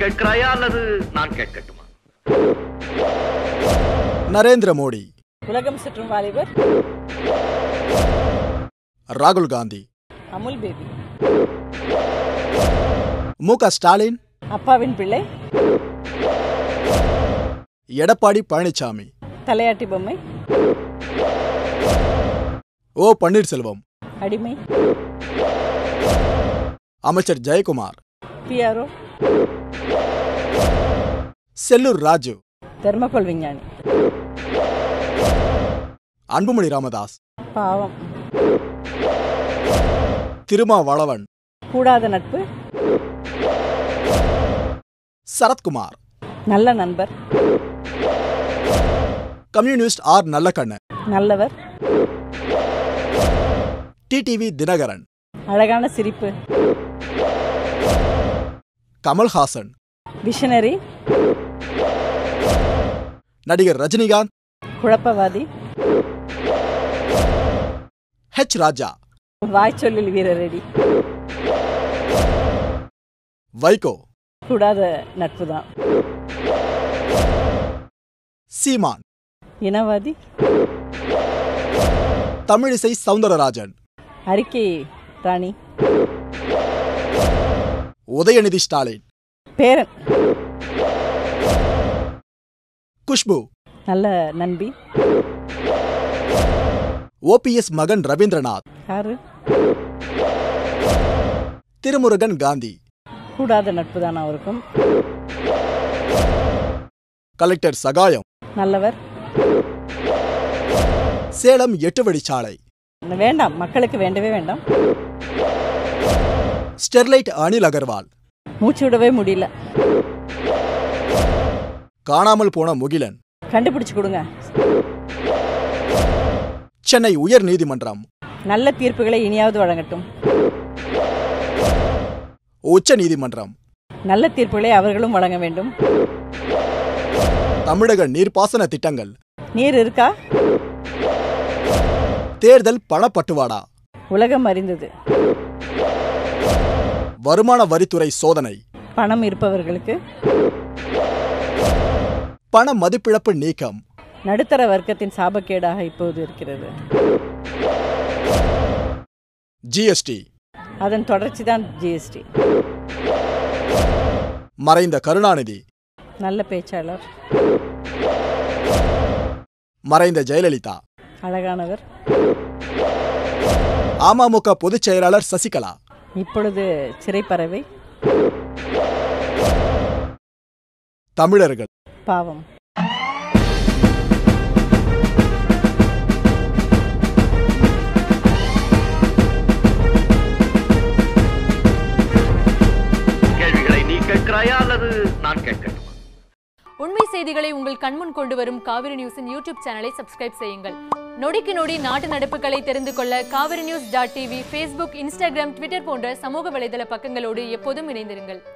கேட்கிறாயா அல்லது நான் கேட்கட்டுமா நரேந்திர மோடி உலகம் சுற்றும் வாலிபர் ராகுல் காந்தி அமுல் பேபி மு க ஸ்டாலின் அப்பாவின் பிள்ளை எடப்பாடி பழனிசாமி தலையாட்டி பொம்மை ஓ பன்னீர்செல்வம் அடிமை அமைச்சர் ஜெயக்குமார் பிஆர்ஓ செல்லூர் ராஜு தெர்மக்கோல் விஞ்ஞானி அன்புமணி ராமதாஸ் பாவம் திருமாவளவன் கூடாத நட்பு சரத்குமார் நல்ல நண்பர் கம்யூனிஸ்ட் ஆர் நல்லக்கண்ணு நல்லவர் டிடிவி தினகரன் அழகான சிரிப்பு கமல்ஹாசன் விஷனரி நடிகர் ரஜினிகாந்த் குழப்பவாதி ஹெச் ராஜா வாய்ச்சொல்லில் வீரரடி வைகோ கூடாத நட்பு தான் சீமான் இனவாதி தமிழிசை சவுந்தரராஜன் அறிக்கை ராணி உதயநிதி ஸ்டாலின் பேரன் குஷ்பு நல்ல நண்பி ஓபிஎஸ் மகன் ரவீந்திரநாத் யாரு திருமுருகன் காந்தி கூடாத நட்பு தான் அவருக்கும் கலெக்டர் சகாயம் நல்லவர் சேலம் எட்டு வழிச்சாலை வேண்டாம் மக்களுக்கு வேண்டவே வேண்டாம் ஸ்டெர்லைட் அனில் அகர்வால் மூச்சு விடவே முடியல காணாமல் போன முகிலன் கண்டுபிடிச்சு கொடுங்க சென்னை உயர் நீதிமன்றம் நல்ல தீர்ப்புகளை இனியாவது வழங்கட்டும் உச்ச நீதிமன்றம் நல்ல தீர்ப்புகளை அவர்களும் வழங்க வேண்டும் தமிழக நீர்ப்பாசன திட்டங்கள் நீர் இருக்கா தேர்தல் பணப்பட்டுவாடா உலகம் அறிந்தது வருமான வரித்துறை சோதனை பணம் இருப்பவர்களுக்கு பண மதிப்பிழப்பு நீக்கம் நடுத்தர வர்க்கத்தின் சாபக்கேடாக இப்போது இருக்கிறது ஜிஎஸ்டி அதன் தொடர்ச்சி தான் ஜிஎஸ்டி மறைந்த கருணாநிதி நல்ல பேச்சாளர் மறைந்த ஜெயலலிதா அழகானவர் அமமுக பொதுச் செயலாளர் சசிகலா இப்பொழுது சிறைப்பறவை தமிழர்கள் பாவம் கேள்விகளை நீ கேட்கிறாயா அல்லது நான் கேட்கட்டுமா உண்மை செய்திகளை உங்கள் கண்முன் கொண்டு வரும் காவிரி நியூஸின் யூடியூப் சேனலை சப்ஸ்கிரைப் செய்யுங்கள் நொடிக்கு நொடி நாட்டு நடப்புகளை தெரிந்து கொள்ள Kaveri news dot TV Facebook Instagram Twitter போன்ற சமூக வலைதள பக்கங்களோடு எப்போதும் இணைந்திருங்கள்